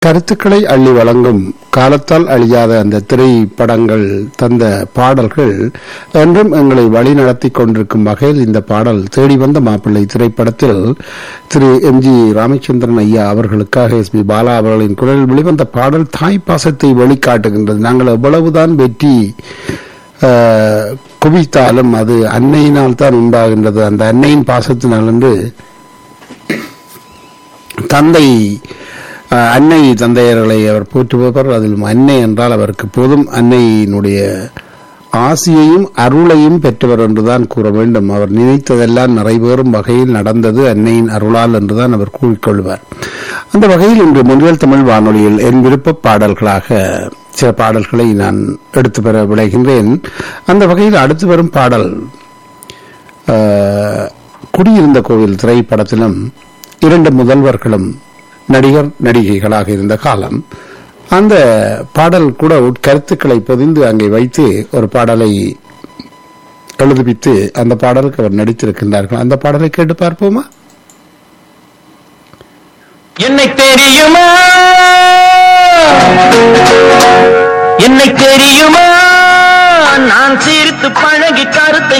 கருத்துக்களை அள்ளி வழங்கும் காலத்தால் அழியாத அந்த திரைப்படங்கள் தந்த பாடல்கள் என்றும் எங்களை வழி நடத்தி கொண்டிருக்கும் வகையில் இந்த பாடல் தேடி வந்த மாப்பிள்ளை திரைப்படத்தில் திரு எம் ஜி ராமச்சந்திரன் ஐயா அவர்களுக்காக எஸ் பி பாலா அவர்களின் குரலில் வெளிவந்த பாடல் தாய் பாசத்தை வெளிக்காட்டுகின்றது நாங்கள் எவ்வளவுதான் வெற்றி ஆஹ், குவித்தாலும் அது அன்னையினால் தான் உண்டாகின்றது அந்த அன்னையின் பாசத்தினால் என்று தந்தை அஹ், அன்னை தந்தையர்களை அவர் போற்றுபவர் அதில் அன்னை என்றால் அவருக்கு போதும் அன்னையினுடைய ஆசியையும் அருளையும் பெற்றவர் என்றுதான் கூற வேண்டும் அவர் நினைத்ததெல்லாம் நிறைவேறும் வகையில் நடந்தது அன்னையின் அருளால் என்றுதான் அவர் கூறிக்கொள்வார் அந்த வகையில் இன்று முன்னில் தமிழ் வானொலியில் என் விருப்ப பாடல்களாக சில பாடல்களை நான் எடுத்து பெற விளைகின்றேன் அந்த வகையில் அடுத்து வரும் பாடல் அஹ், குடியிருந்த கோவில் திரைப்படத்திலும் இரண்டு முதல்வர்களும் நடிகர் நடிகைகளாக இருந்த காலம் அந்த பாடல் கூட உட்கருத்துக்களை பொதிந்து அங்கே வைத்து ஒரு பாடலை எழுதுவித்து அந்த பாடலுக்கு அவர் நடித்திருக்கின்றார்கள் அந்த பாடலை கேட்டு பார்ப்போமா என்னை தெரியுமா என்னை தெரியுமா நான் சிரித்து பழகி கருத்தை